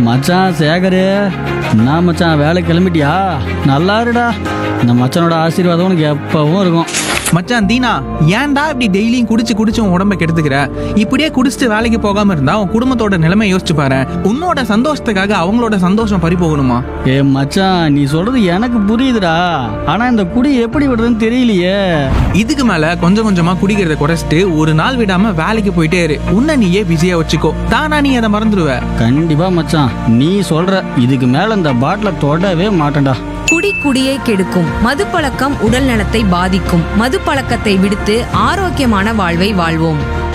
மச்சான் சேகரு என்ன மச்சான் வேலை கிளம்பிட்டியா நல்லா இருடா இந்த மச்சானோட ஆசீர்வாதம் உனக்கு எப்பவும் இருக்கும் மச்சான் தீனா ஏன்டா இப்படி டெய்லியும் குடிச்சு குடிச்சு உன் உடம்ப கெடுத்துக்கிற இப்படியே குடிச்சிட்டு வேலைக்கு போகாம இருந்தா உன் குடும்பத்தோட நிலைமை யோசிச்சு பாரு உன்னோட சந்தோஷத்துக்காக அவங்களோட சந்தோஷம் பறி போகணுமா ஏ மச்சான் நீ சொல்றது எனக்கு புரியுதுடா ஆனா இந்த குடி எப்படி விடுறதுன்னு தெரியலையே இதுக்கு மேல கொஞ்சம் கொஞ்சமா குடிக்கிறத குறைச்சிட்டு ஒரு நாள் விடாம வேலைக்கு போயிட்டே இரு உன்னை நீயே பிஸியா வச்சுக்கோ தானா நீ அதை மறந்துடுவ கண்டிப்பா மச்சான் நீ சொல்ற இதுக்கு மேல இந்த பாட்டில தொடவே மாட்டேன்டா குடி குடியை கெடுக்கும் மதுப்பழக்கம் உடல் நலத்தை பாதிக்கும் மதுப்பழக்கத்தை விடுத்து ஆரோக்கியமான வாழ்வை வாழ்வோம்